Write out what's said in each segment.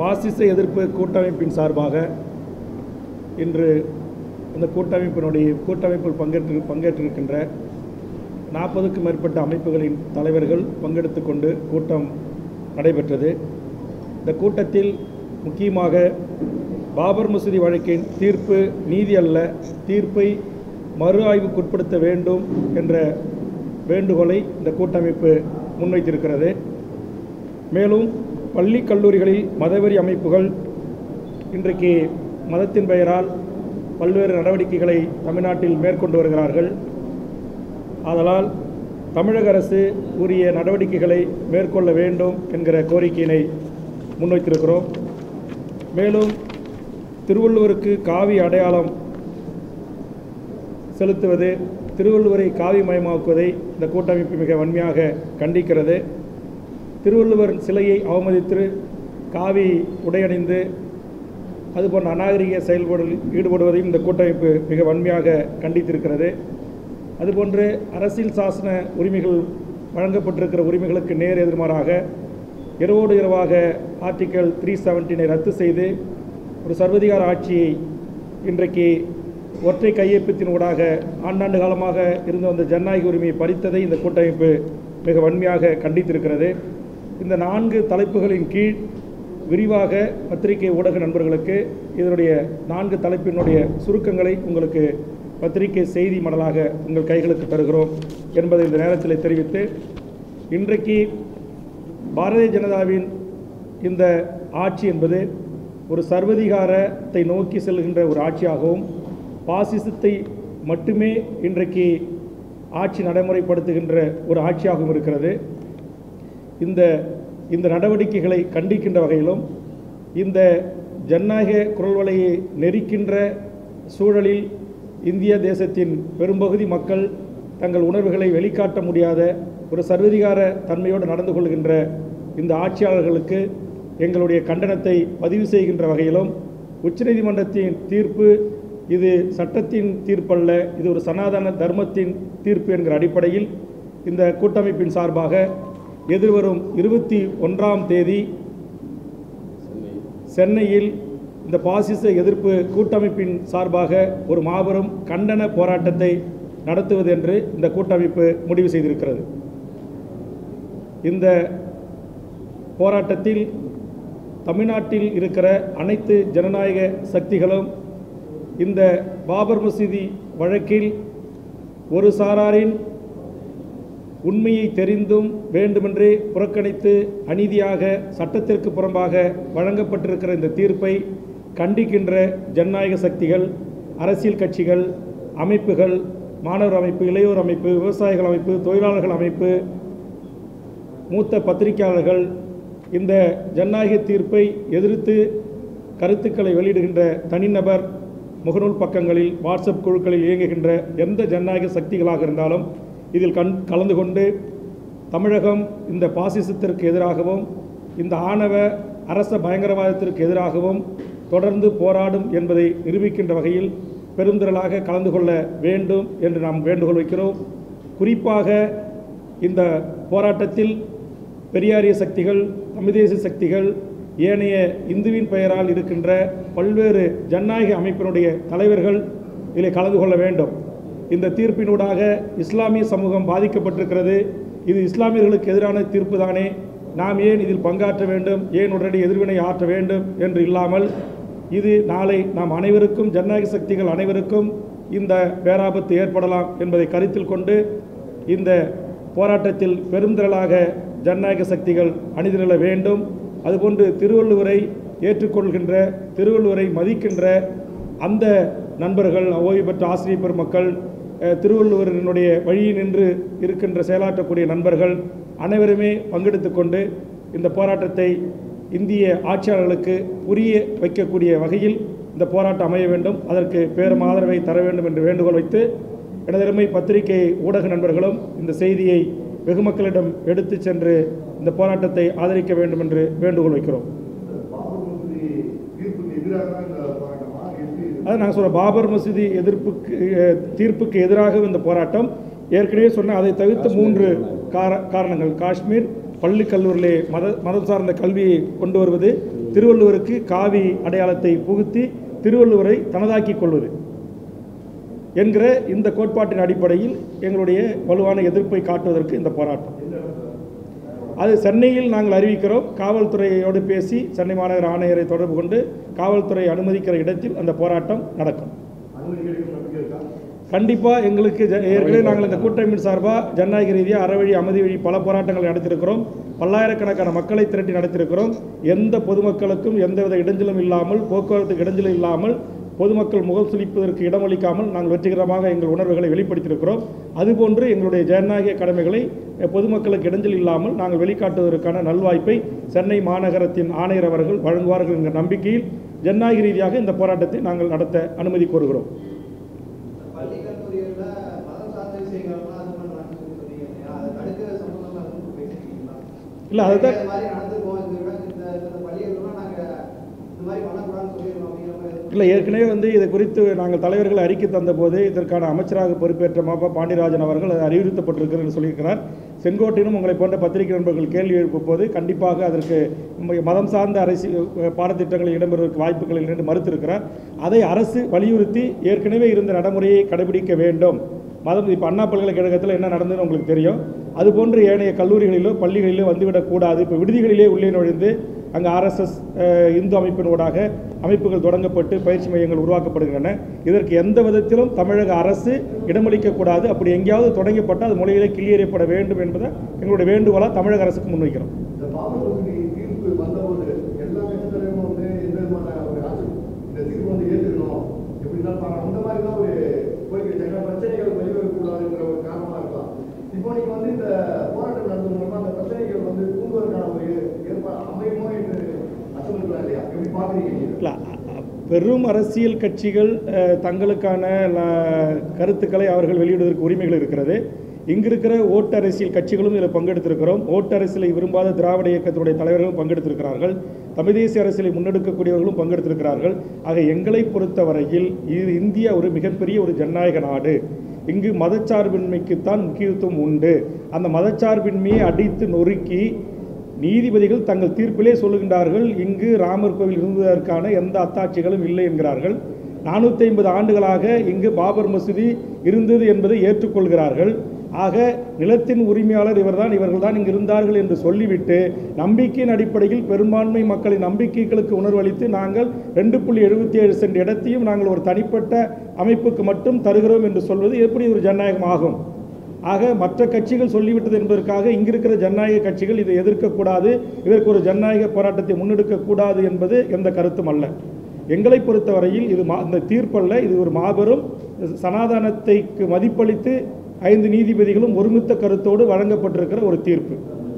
பாசிச எதிர்ப்பு கூட்டமைப்பின் சார்பாக இன்று இந்த கூட்டமைப்பினுடைய கூட்டமைப்பில் பங்கேற்று பங்கேற்றிருக்கின்ற நாற்பதுக்கும் மேற்பட்ட அமைப்புகளின் தலைவர்கள் பங்கெடுத்து கொண்டு கூட்டம் நடைபெற்றது இந்த கூட்டத்தில் முக்கியமாக பாபர் மசூதி வழக்கின் தீர்ப்பு நீதி அல்ல தீர்ப்பை மறு ஆய்வுக்குட்படுத்த வேண்டும் என்ற வேண்டுகோளை இந்த கூட்டமைப்பு முன்வைத்திருக்கிறது மேலும் பள்ளி கல்லூரிகளில் மதவெறி அமைப்புகள் இன்றைக்கு மதத்தின் பெயரால் பல்வேறு நடவடிக்கைகளை தமிழ்நாட்டில் மேற்கொண்டு வருகிறார்கள் ஆதலால் தமிழக அரசு உரிய நடவடிக்கைகளை மேற்கொள்ள வேண்டும் என்கிற கோரிக்கையினை முன்வைத்திருக்கிறோம் மேலும் திருவள்ளுவருக்கு காவி அடையாளம் செலுத்துவது திருவள்ளுவரை காவி மயமாக்குவதை இந்த கூட்டமைப்பு மிக வன்மையாக கண்டிக்கிறது திருவள்ளுவர் சிலையை அவமதித்து காவி உடையணிந்து அதுபோன்ற அநாகரிக செயல்பாடுகளில் ஈடுபடுவதையும் இந்த கூட்டமைப்பு மிக வன்மையாக கண்டித்திருக்கிறது அதுபோன்று அரசியல் சாசன உரிமைகள் வழங்கப்பட்டிருக்கிற உரிமைகளுக்கு நேர் எதிர்மாறாக இரவோடு இரவாக ஆர்டிக்கல் த்ரீ செவன்டீனை ரத்து செய்து ஒரு சர்வதிகார ஆட்சியை இன்றைக்கு ஒற்றை கையெழுத்தின் ஊடாக ஆண்டாண்டு காலமாக இருந்து வந்த ஜனநாயக உரிமையை பறித்ததை இந்த கூட்டமைப்பு மிக வன்மையாக கண்டித்திருக்கிறது இந்த நான்கு தலைப்புகளின் கீழ் விரிவாக பத்திரிகை ஊடக நண்பர்களுக்கு இதனுடைய நான்கு தலைப்பினுடைய சுருக்கங்களை உங்களுக்கு பத்திரிகை செய்தி மடலாக உங்கள் கைகளுக்கு தருகிறோம் என்பதை இந்த நேரத்தில் தெரிவித்து இன்றைக்கு பாரதிய ஜனதாவின் இந்த ஆட்சி என்பது ஒரு சர்வதிகாரத்தை நோக்கி செல்கின்ற ஒரு ஆட்சியாகவும் பாசிசத்தை மட்டுமே இன்றைக்கு ஆட்சி நடைமுறைப்படுத்துகின்ற ஒரு ஆட்சியாகவும் இருக்கிறது இந்த இந்த நடவடிக்கைகளை கண்டிக்கின்ற வகையிலும் இந்த ஜனநாயக குரல் வலையை நெரிக்கின்ற சூழலில் இந்திய தேசத்தின் பெரும்பகுதி மக்கள் தங்கள் உணர்வுகளை வெளிக்காட்ட முடியாத ஒரு சர்வதிகார தன்மையோடு நடந்து கொள்கின்ற இந்த ஆட்சியாளர்களுக்கு எங்களுடைய கண்டனத்தை பதிவு செய்கின்ற வகையிலும் உச்சநீதிமன்றத்தின் தீர்ப்பு இது சட்டத்தின் தீர்ப்பல்ல இது ஒரு சனாதன தர்மத்தின் தீர்ப்பு என்கிற அடிப்படையில் இந்த கூட்டமைப்பின் சார்பாக எதிர்வரும் இருபத்தி ஒன்றாம் தேதி சென்னையில் இந்த பாசிச எதிர்ப்பு கூட்டமைப்பின் சார்பாக ஒரு மாபெரும் கண்டன போராட்டத்தை நடத்துவது என்று இந்த கூட்டமைப்பு முடிவு செய்திருக்கிறது இந்த போராட்டத்தில் தமிழ்நாட்டில் இருக்கிற அனைத்து ஜனநாயக சக்திகளும் இந்த பாபர் மசூதி வழக்கில் ஒரு சாராரின் உண்மையை தெரிந்தும் வேண்டுமென்றே புறக்கணித்து அநீதியாக சட்டத்திற்கு புறம்பாக வழங்கப்பட்டிருக்கிற இந்த தீர்ப்பை கண்டிக்கின்ற ஜனநாயக சக்திகள் அரசியல் கட்சிகள் அமைப்புகள் மாணவர் அமைப்பு இளையோர் அமைப்பு விவசாயிகள் அமைப்பு தொழிலாளர்கள் அமைப்பு மூத்த பத்திரிகையாளர்கள் இந்த ஜனநாயக தீர்ப்பை எதிர்த்து கருத்துக்களை வெளியிடுகின்ற தனிநபர் முகநூல் பக்கங்களில் வாட்ஸ்அப் குழுக்களில் இயங்குகின்ற எந்த ஜனநாயக சக்திகளாக இருந்தாலும் இதில் கண் கலந்து கொண்டு தமிழகம் இந்த பாசிசத்திற்கு எதிராகவும் இந்த ஆணவ அரச பயங்கரவாதத்திற்கு எதிராகவும் தொடர்ந்து போராடும் என்பதை நிரூபிக்கின்ற வகையில் பெருந்திரளாக கலந்து கொள்ள வேண்டும் என்று நாம் வேண்டுகோள் வைக்கிறோம் குறிப்பாக இந்த போராட்டத்தில் பெரியாரிய சக்திகள் தமிழ் தேசிய சக்திகள் ஏனைய இந்துவின் பெயரால் இருக்கின்ற பல்வேறு ஜனநாயக அமைப்பினுடைய தலைவர்கள் இதில் கலந்து கொள்ள வேண்டும் இந்த தீர்ப்பினூடாக இஸ்லாமிய சமூகம் பாதிக்கப்பட்டிருக்கிறது இது இஸ்லாமியர்களுக்கு எதிரான தீர்ப்பு தானே நாம் ஏன் இதில் பங்காற்ற வேண்டும் ஏன் உடனடி எதிர்வினை ஆற்ற வேண்டும் என்று இல்லாமல் இது நாளை நாம் அனைவருக்கும் ஜனநாயக சக்திகள் அனைவருக்கும் இந்த பேராபத்து ஏற்படலாம் என்பதை கருத்தில் கொண்டு இந்த போராட்டத்தில் பெருந்திரளாக ஜனநாயக சக்திகள் அணிதிரள வேண்டும் அதுபோன்று திருவள்ளுவரை ஏற்றுக்கொள்கின்ற திருவள்ளுவரை மதிக்கின்ற அந்த நண்பர்கள் ஓய்வு பெற்ற ஆசிரியர் பெருமக்கள் அஹ், திருவள்ளுவரினுடைய வழியில் நின்று இருக்கின்ற செயலாற்றக்கூடிய நண்பர்கள் அனைவருமே பங்கெடுத்து கொண்டு இந்த போராட்டத்தை இந்திய ஆட்சியாளர்களுக்கு புரிய வைக்கக்கூடிய வகையில் இந்த போராட்டம் அமைய வேண்டும் அதற்கு பேரும் ஆதரவை தர வேண்டும் என்று வேண்டுகோள் வைத்து எனதருமை பத்திரிகை ஊடக நண்பர்களும் இந்த செய்தியை வெகு மக்களிடம் எடுத்துச் சென்று இந்த போராட்டத்தை ஆதரிக்க வேண்டும் என்று வேண்டுகோள் வைக்கிறோம் பாபர் மசூதி தீர்ப்புக்கு எதிராக தான் இந்த போராட்டமா எப்படி இது? அது நாங்கள் சொல்ற பாபர் மசூதி எதிர்ப்புக்கு அஹ், தீர்ப்புக்கு எதிராக இந்த போராட்டம் ஏற்கனவே சொன்ன அதை தவிர்த்து மூன்று கார காரணங்கள் காஷ்மீர் பள்ளி கல்லூரியிலே மத மதம் சார்ந்த கல்வியை கொண்டு வருவது திருவள்ளுவருக்கு காவி அடையாளத்தை புகுத்தி திருவள்ளுவரை தனதாக்கிக் கொள்வது என்கிற இந்த கோட்பாட்டின் அடிப்படையில் எங்களுடைய வலுவான எதிர்ப்பை காட்டுவதற்கு இந்த போராட்டம் அது சென்னையில் நாங்கள் அறிவிக்கிறோம் காவல்துறையோடு பேசி சென்னை மாநகர ஆணையரை தொடர்பு கொண்டு காவல்துறை அனுமதிக்கிற இடத்தில் அந்த போராட்டம் நடக்கும் அனுமதி கிடைக்கும் நம்பிக்கை இருக்கா கண்டிப்பாக எங்களுக்கு ஜ- ஏற்கனவே நாங்கள் இந்த கூட்டமைப்பின் சார்பாக ஜனநாயக ரீதியாக அறவழி அமைதி வழி பல போராட்டங்களை நடத்தியிருக்கிறோம் பல்லாயிரக்கணக்கான மக்களை திரட்டி நடத்தியிருக்கிறோம் எந்த பொதுமக்களுக்கும் எந்தவித இடைஞ்சலும் இல்லாமல் போக்குவரத்துக்கு இடைஞ்சலும் இல்லாமல் பொதுமக்கள் முகம் சுளிப்பதற்கு இடமளிக்காமல் நாங்கள் வெற்றிகரமாக எங்கள் உணர்வுகளை வெளிப்படுத்தியிருக்கிறோம் அதுபோன்று எங்களுடைய ஜனநாயக கடமைகளை அஹ், பொதுமக்களுக்கு இடைஞ்சல் இல்லாமல் நாங்கள் வெளிக்காட்டுவதற்கான நல்வாய்ப்பை சென்னை மாநகரத்தின் ஆணையர் அவர்கள் வழங்குவார்கள் என்கிற நம்பிக்கையில் ஜனநாயக ரீதியாக இந்த போராட்டத்தை நாங்கள் நடத்த அனுமதி கோருகிறோம் பள்ளி கல்லூரிகள்ல மதம் சார்ந்த விஷயங்கள்லாம் இது பண்றாங்கன்னு சொல்லி சொன்னீங்க இல்லையா? அதை தடுக்கிற சம்பந்தமா எதுவும் பேசிருக்கீங்களா? இல்ல, அதுதான் இந்த மாதிரி நடந்துக்கும் இந்த விட- இந்த இந்த பள்ளிகள்லாம் நாங்க இந்த மாதிரி பண்ணக்கூடாதுன்னு சொல்லிடுறோம் அப்படிங்கிற மாதிரி எதுவும் இல்லை ஏற்கனவே வந்து இது குறித்து நாங்கள் தலைவர்கள் அறிக்கை தந்தபோது இதற்கான அமைச்சராக பொறுப்பேற்ற மாப்பா பாண்டியராஜன் அவர்கள் அது அறிவுறுத்தப்பட்டிருக்கிறது என்று சொல்லியிருக்கிறார் செங்கோட்டையிலும் உங்களை போன்ற பத்திரிகை நண்பர்கள் கேள்வி எழுப்பும் போது கண்டிப்பாக அதற்கு ம- மதம் சார்ந்த அரசியல் பாடத்திட்டங்களில் இடம்பெறுவதற்கு வாய்ப்புகள் இல்லை என்று மறுத்திருக்கிறார் அதை அரசு வலியுறுத்தி ஏற்கனவே இருந்த நடைமுறையை கடைபிடிக்க வேண்டும் மதம் இப்போ அண்ணா பல்கலைக்கழகத்தில் என்ன நடந்ததுன்னு உங்களுக்கு தெரியும் அதுபோன்று ஏனைய கல்லூரிகளிலோ பள்ளிகளிலோ வந்துவிடக்கூடாது இப்போ விடுதிகளிலே உள்ளே நுழைந்து அங்கே ஆர்எஸ்எஸ் இந்து அமைப்பினூடாக அமைப்புகள் தொடங்கப்பட்டு பயிற்சி மையங்கள் உருவாக்கப்படுகின்றன இதற்கு எந்த விதத்திலும் தமிழக அரசு இடமளிக்கக்கூடாது அப்படி எங்கேயாவது தொடங்கப்பட்டால் அது மொழியிலே கிளியறியப்பட வேண்டும் என்பதை எங்களுடைய வேண்டுகோளாக தமிழக அரசுக்கு முன்வைக்கிறோம் இந்த பாபர் மசூதி தீர்ப்பு வந்தபோது எல்லா கட்சித்தலைவரும் வந்து எந்த விதமான ஒரு ஆட்சி இந்த தீர்ப்பு வந்து ஏற்றுக்கணும் எப்படின்னா பார்க்கணும் அந்த மாதிரி தான் ஒரு கோரிக்கை வச்சாங்க. ஏன்னா பிரச்சனைகள் வெளிவரக்கூடாதுங்கிற ஒரு காரணமா இருக்கலாம் இப்போ நீங்க வந்து இந்த போராட்டம் நடந்தது மூலமா அந்த பிரச்சனைகள் வந்து தூங்குவதற்கான ஒரு ஏற்பாடு அமையுமோ என்று அச்சமிருக்கலாம் இல்லையா எப்படி பாக்குறீங்க நீங்க இல்ல, அ- அ- பெரும் அரசியல் கட்சிகள் அஹ், தங்களுக்கான ல- கருத்துக்களை அவர்கள் வெளியிடுவதற்கு உரிமைகள் இருக்கிறது இங்கு இருக்கிற ஓட்டு அரசியல் கட்சிகளும் இதில் பங்கெடுத்திருக்கிறோம் ஓட்டு அரசியலை விரும்பாத திராவிட இயக்கத்தினுடைய தலைவர்களும் பங்கெடுத்திருக்கிறார்கள் தமிழ் தேசிய அரசியலை முன்னெடுக்கக்கூடியவர்களும் பங்கெடுத்திருக்கிறார்கள் ஆக எங்களை பொறுத்தவரையில் இது இந்தியா ஒரு மிகப்பெரிய ஒரு ஜனநாயக நாடு இங்கு மதச்சார்பின்மைக்குத்தான் முக்கியத்துவம் உண்டு அந்த மதச்சார்பின்மையை அடித்து நொறுக்கி நீதிபதிகள் தங்கள் தீர்ப்பிலே சொல்லுகின்றார்கள் இங்கு ராமர் கோவில் இருந்ததற்கான எந்த அத்தாட்சிகளும் இல்லை என்கிறார்கள் நானூற்றி ஐம்பது ஆண்டுகளாக இங்கு பாபர் மசூதி இருந்தது என்பதை ஏற்றுக்கொள்கிறார்கள் ஆக நிலத்தின் உரிமையாளர் இவர்தான் இவர்கள்தான் இங்கு இருந்தார்கள் என்று சொல்லிவிட்டு நம்பிக்கையின் அடிப்படையில் பெரும்பான்மை மக்களின் நம்பிக்கைகளுக்கு உணர்வளித்து நாங்கள் ரெண்டு புள்ளி எழுபத்தி ஏழு சென்ட் இடத்தையும் நாங்கள் ஒரு தனிப்பட்ட அமைப்புக்கு மட்டும் தருகிறோம் என்று சொல்வது எப்படி ஒரு ஜனநாயகம் ஆகும் ஆக மற்ற கட்சிகள் சொல்லிவிட்டது என்பதற்காக இங்கிருக்கிற ஜனநாயக கட்சிகள் இதை எதிர்க்கக்கூடாது இதற்கு ஒரு ஜனநாயக போராட்டத்தை முன்னெடுக்கக்கூடாது என்பது எந்த கருத்தும் அல்ல எங்களை பொறுத்தவரையில் இது மா இந்த தீர்ப்பல்ல இது ஒரு மாபெரும் சனாதனத்தைக்கு மதிப்பளித்து ஐந்து நீதிபதிகளும் ஒருமித்த கருத்தோடு வழங்கப்பட்டிருக்கிற ஒரு தீர்ப்பு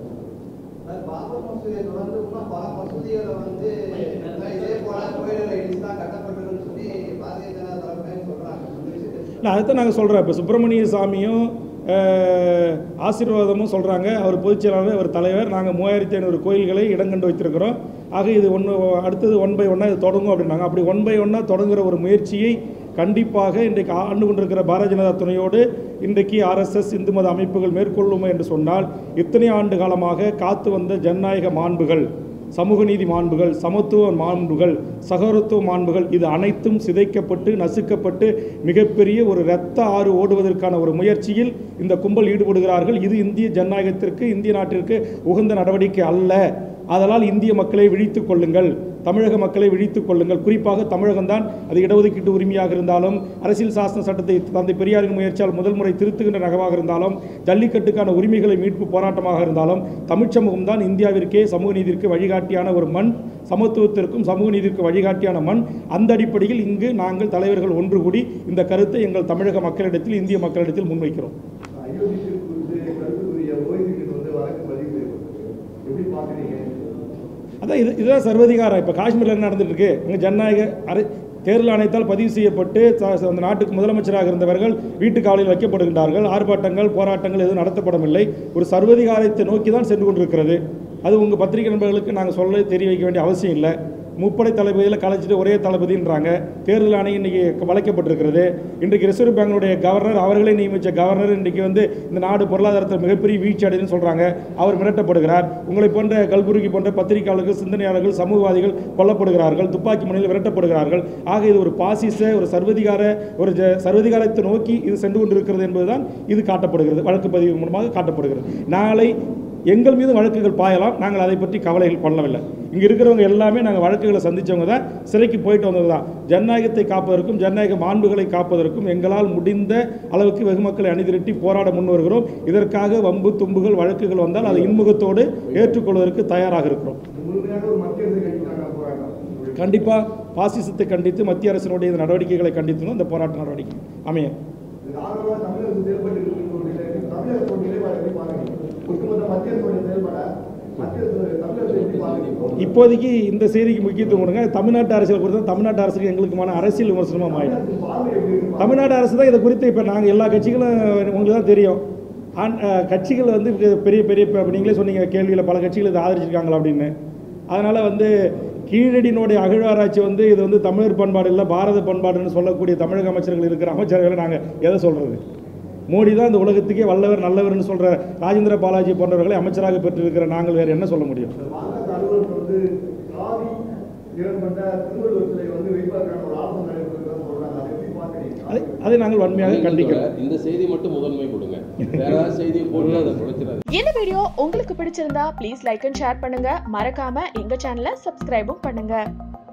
அது பாபர் மசூதியை தொடர்ந்து இன்னும் பல மசூதிகளை வந்து இதே போல கோயில்களை இடிச்சு தான் கட்டப்பட்டிருக்குன்னு சொல்லி பாரதிய ஜனதா தலைமைன்னு சொல்றாங்க அந்த விஷயத்தை இல்லை அதுதான் நாங்கள் சொல்கிறோம் இப்போ சுப்பிரமணிய சாமியும் அஹ், ஆசீர்வாதமும் சொல்கிறாங்க அவர் பொதுச் செயலாளர் அவர் தலைவர் நாங்கள் மூவாயிரத்தி ஐநூறு கோயில்களை இடங்கண்டு வைத்திருக்கிறோம் ஆக இது ஒன்று அடுத்தது ஒன் பை ஒன்னாக இது தொடங்கும் அப்படின்னாங்க அப்படி ஒன் பை ஒன்னாக தொடங்குற ஒரு முயற்சியை கண்டிப்பாக இன்றைக்கு ஆண்டு கொண்டிருக்கிற பாரதிய ஜனதா துணையோடு இன்றைக்கு ஆர்எஸ்எஸ் இந்து மத அமைப்புகள் மேற்கொள்ளும் என்று சொன்னால் இத்தனை ஆண்டு காலமாக காத்து வந்த ஜனநாயக மாண்புகள் சமூக நீதி மாண்புகள் சமத்துவ மாண்புகள் சகோதரத்துவ மாண்புகள் இது அனைத்தும் சிதைக்கப்பட்டு நசுக்கப்பட்டு மிகப்பெரிய ஒரு இரத்த ஆறு ஓடுவதற்கான ஒரு முயற்சியில் இந்த கும்பல் ஈடுபடுகிறார்கள் இது இந்திய ஜனநாயகத்திற்கு இந்திய நாட்டிற்கு உகந்த நடவடிக்கை அல்ல அதனால் இந்திய மக்களை விழித்துக் கொள்ளுங்கள் தமிழக மக்களை விழித்துக் கொள்ளுங்கள் குறிப்பாக தமிழகம்தான் அது இடஒதுக்கீட்டு உரிமையாக இருந்தாலும் அரசியல் சாசன சட்டத்தை தந்தை பெரியாரின் முயற்சியால் முதல் முறை திருத்துகின்ற நகமாக இருந்தாலும் ஜல்லிக்கட்டுக்கான உரிமைகளை மீட்பு போராட்டமாக இருந்தாலும் தமிழ்ச் சமூகம் தான் இந்தியாவிற்கே சமூக நீதிக்கு வழிகாட்டியான ஒரு மண் சமத்துவத்திற்கும் சமூக நீதிக்கு வழிகாட்டியான மண் அந்த அடிப்படையில் இங்கு நாங்கள் தலைவர்கள் ஒன்று கூடி இந்த கருத்தை எங்கள் தமிழக மக்களிடத்தில் இந்திய மக்களிடத்தில் முன்வைக்கிறோம் அயோத்தி தீர்ப்பு குறித்து கருத்துக்குரிய ஓய்வு வந்து வழக்கு பதிவு செய்யப்பட்டது எப்படி பாக்குறீங்க அதான் இது இதுதான் சர்வதிகாரம் இப்போ காஷ்மீரில் என்ன நடந்துட்டு இருக்கு அங்கே ஜனநாயக அரை தேர்தல் ஆணையத்தால் பதிவு செய்யப்பட்டு த- அந்த நாட்டுக்கு முதலமைச்சராக இருந்தவர்கள் வீட்டு காவலில் வைக்கப்படுகின்றார்கள் ஆர்ப்பாட்டங்கள் போராட்டங்கள் எதுவும் நடத்தப்படவில்லை ஒரு சர்வதிகாரத்தை நோக்கி தான் சென்று கொண்டிருக்கிறது அது உங்கள் பத்திரிகை நண்பர்களுக்கு நாங்கள் சொல்ல தெரிய வைக்க வேண்டிய அவசியம் இல்லை முப்படை தளபதியில் கலைச்சிட்டு ஒரே தளபதின்றாங்க தேர்தல் ஆணையம் இன்றைக்கி வளைக்கப்பட்டிருக்கிறது இன்றைக்கு ரிசர்வ் பேங்கினுடைய கவர்னர் அவர்களே நியமித்த கவர்னர் இன்றைக்கி வந்து இந்த நாடு பொருளாதாரத்தில் மிகப்பெரிய வீழ்ச்சி அடையுதுன்னு சொல்கிறாங்க அவர் மிரட்டப்படுகிறார் உங்களை போன்ற கல்புருகி போன்ற பத்திரிகையாளர்கள் சிந்தனையாளர்கள் சமூகவாதிகள் கொல்லப்படுகிறார்கள் துப்பாக்கி முனையில் விரட்டப்படுகிறார்கள் ஆக இது ஒரு பாசிச ஒரு சர்வதிகார ஒரு ஜ- சர்வதிகாரத்தை நோக்கி இது சென்று கொண்டிருக்கிறது என்பதுதான் இது காட்டப்படுகிறது வழக்கு பதிவு மூலமாக காட்டப்படுகிறது நாளை எங்கள் மீது வழக்குகள் பாயலாம் நாங்கள் அதை பற்றி கவலைகள் கொள்ளவில்லை இங்கே இருக்கிறவங்க எல்லாமே நாங்கள் வழக்குகளை சந்தித்தவங்க தான் சிறைக்கு போயிட்டு வந்தது தான் ஜனநாயகத்தை காப்பதற்கும் ஜனநாயக மாண்புகளை காப்பதற்கும் எங்களால் முடிந்த அளவுக்கு வெகுமக்களை அணிதிரட்டி போராட முன் வருகிறோம் இதற்காக வம்பு தும்புகள் வழக்குகள் வந்தால் அதை இன்முகத்தோடு ஏற்றுக்கொள்வதற்கு தயாராக இருக்கிறோம் முழுமையாக ஒரு மத்திய அரசு கட்சிக்கான போராட்டம் கண்டிப்பாக பாசிசத்தை கண்டித்து மத்திய அரசினுடைய இந்த நடவடிக்கைகளை கண்டித்து இந்த போராட்ட நடவடிக்கை அமையும் இது ஆர்வமாக தமிழரசு செயல்பட்டு இருக்கிற தமிழரசோட நிலைப்பாடு எப்படி பாருங்க ஒட்டுமொத்த மத்திய அரசோட செயல்பாட மத்திய அரசு தமிழரசு எப்படி பாருங்க இப்போதைக்கு இந்த செய்திக்கு முக்கியத்துவம் கொடுங்க தமிழ்நாட்டு அரசியல் குறித்து தமிழ்நாட்டு அரசுக்கு எங்களுக்குமான அரசியல் விமர்சனமாக மாறிடும் தமிழரசு பார்வை எப்படி இருக்கு தமிழ்நாடு அரசு தான் இதை குறித்து இப்போ நாங்கள் எல்லா கட்சிகளும் உங்களுக்கு தான் தெரியும் ஆன் அஹ், கட்சிகள் வந்து இப்ப பெரிய பெரிய இப்போ நீங்களே சொன்னீங்க கேள்வியில் பல கட்சிகள் இதை ஆதரிச்சிருக்காங்களா அப்படின்னு அதனால் வந்து கீழடியினுடைய அகழ்வாராய்ச்சி வந்து இது வந்து தமிழர் பண்பாடு இல்லை பாரத பண்பாடுன்னு சொல்லக்கூடிய தமிழக அமைச்சர்கள் இருக்கிற அமைச்சர்களை நாங்கள் எதை சொல்கிறது மோடி தான் இந்த உலகத்துக்கே வல்லவர் நல்லவர்னு சொல்கிற ராஜேந்திர பாலாஜி போன்றவர்களை அமைச்சராக பெற்றிருக்கிற நாங்கள் வேறு என்ன சொல்ல முடியும் இந்த மாநகர அலுவலகத்தில் வந்து காவி இடம்பெற்ற திருவள்ளுவர் சிலை வந்து வைப்பதற்கான ஒரு ஆலோசனை நடைபெறுகிறதா சொல்றாங்க அதை எப்படி பாக்குறீங்க அதை அதை நாங்கள் வன்மையாக கண்டிக்கிறோம் இந்த செய்தி மட்டும் முதன்மை கொடுங்க வேற ஏதாவது செய்தியை போட்டு அதை குறைச்சிடாது இந்த வீடியோ உங்களுக்கு பிடிச்சிருந்தா ப்ளீஸ் லைக் அண்ட் ஷேர் பண்ணுங்க மறக்காம எங்க சேனலை சப்ஸ்கிரைபும் பண்ணுங்க